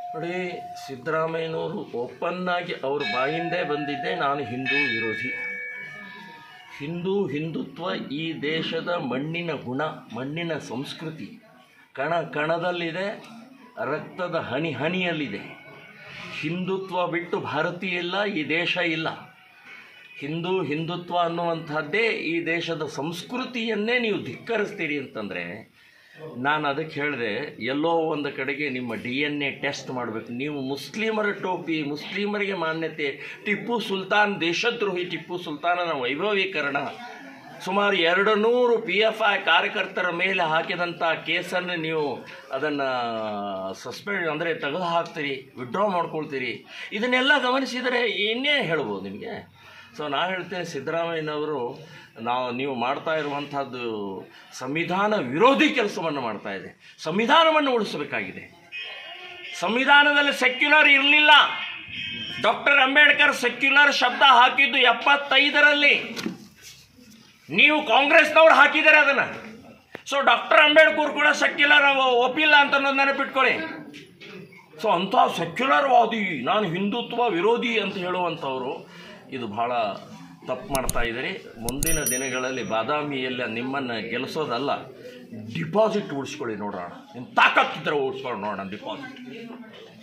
ನೋಡಿ ಸಿದ್ದರಾಮಯ್ಯನವರು ಓಪನ್ನಾಗಿ ಅವ್ರ ಬಾಯಿಂದೇ ಬಂದಿದ್ದೆ ನಾನು ಹಿಂದೂ ವಿರೋಧಿ ಹಿಂದೂ ಹಿಂದುತ್ವ ಈ ದೇಶದ ಮಣ್ಣಿನ ಗುಣ ಮಣ್ಣಿನ ಸಂಸ್ಕೃತಿ ಕಣ ಕಣದಲ್ಲಿದೆ ರಕ್ತದ ಹನಿ ಹನಿಯಲ್ಲಿದೆ ಹಿಂದುತ್ವ ಬಿಟ್ಟು ಭಾರತೀಯ ಇಲ್ಲ ಈ ದೇಶ ಇಲ್ಲ ಹಿಂದೂ ಹಿಂದುತ್ವ ಅನ್ನುವಂಥದ್ದೇ ಈ ದೇಶದ ಸಂಸ್ಕೃತಿಯನ್ನೇ ನೀವು ಧಿಕ್ಕರಿಸ್ತೀರಿ ಅಂತಂದರೆ ನಾನು ಅದಕ್ಕೆ ಹೇಳಿದೆ ಎಲ್ಲೋ ಒಂದು ಕಡೆಗೆ ನಿಮ್ಮ ಡಿ ಎನ್ ಎ ಟೆಸ್ಟ್ ಮಾಡಬೇಕು ನೀವು ಮುಸ್ಲಿಮರ ಟೋಪಿ ಮುಸ್ಲಿಮರಿಗೆ ಮಾನ್ಯತೆ ಟಿಪ್ಪು ಸುಲ್ತಾನ್ ದೇಶದ್ರೋಹಿ ಟಿಪ್ಪು ಸುಲ್ತಾನನ ವೈಭವೀಕರಣ ಸುಮಾರು ಎರಡು ನೂರು ಪಿ ಎಫ್ ಐ ಕಾರ್ಯಕರ್ತರ ಮೇಲೆ ಹಾಕಿದಂಥ ಕೇಸನ್ನು ನೀವು ಅದನ್ನು ಸಸ್ಪೆಂಡ್ ಅಂದರೆ ತೆಗೆದು ಹಾಕ್ತೀರಿ ವಿಡ್ರಾ ಮಾಡ್ಕೊಳ್ತೀರಿ ಇದನ್ನೆಲ್ಲ ಗಮನಿಸಿದರೆ ಇನ್ನೇ ಹೇಳ್ಬೋದು ನಿಮಗೆ ಸೊ ನಾ ಹೇಳ್ತೇನೆ ಸಿದ್ದರಾಮಯ್ಯನವರು ನಾವು ನೀವು ಮಾಡ್ತಾ ಇರುವಂಥದ್ದು ಸಂವಿಧಾನ ವಿರೋಧಿ ಕೆಲಸವನ್ನು ಮಾಡ್ತಾ ಇದೆ ಸಂವಿಧಾನವನ್ನು ಉಳಿಸಬೇಕಾಗಿದೆ ಸಂವಿಧಾನದಲ್ಲಿ ಸೆಕ್ಯುಲರ್ ಇರಲಿಲ್ಲ ಡಾಕ್ಟರ್ ಅಂಬೇಡ್ಕರ್ ಸೆಕ್ಯುಲರ್ ಶಬ್ದ ಹಾಕಿದ್ದು ಎಪ್ಪತ್ತೈದರಲ್ಲಿ ನೀವು ಕಾಂಗ್ರೆಸ್ನವ್ರು ಹಾಕಿದ್ದಾರೆ ಅದನ್ನು ಸೊ ಡಾಕ್ಟರ್ ಅಂಬೇಡ್ಕರ್ ಕೂಡ ಸೆಕ್ಯುಲರ್ ಒಪ್ಪಿಲ್ಲ ಅಂತ ಅನ್ನೋದು ನೆನಪಿಟ್ಕೊಳ್ಳಿ ಸೊ ಅಂಥ ಸೆಕ್ಯುಲರ್ ವಾದಿ ನಾನು ಹಿಂದುತ್ವ ವಿರೋಧಿ ಅಂತ ಹೇಳುವಂಥವ್ರು ಇದು ಭಾಳ ತಪ್ಪು ಮಾಡ್ತಾ ಇದ್ದೀರಿ ಮುಂದಿನ ದಿನಗಳಲ್ಲಿ ಬಾದಾಮಿಯಲ್ಲಿ ನಿಮ್ಮನ್ನು ಗೆಲ್ಲಿಸೋದಲ್ಲ ಡಿಪಾಸಿಟ್ ಉಳಿಸ್ಕೊಳ್ಳಿ ನೋಡೋಣ ನಿಮ್ಮ ತಾಕತ್ತಿದ್ರೆ ಉಳಿಸ್ಕೊಂಡು ನೋಡೋಣ ಡಿಪಾಸಿಟ್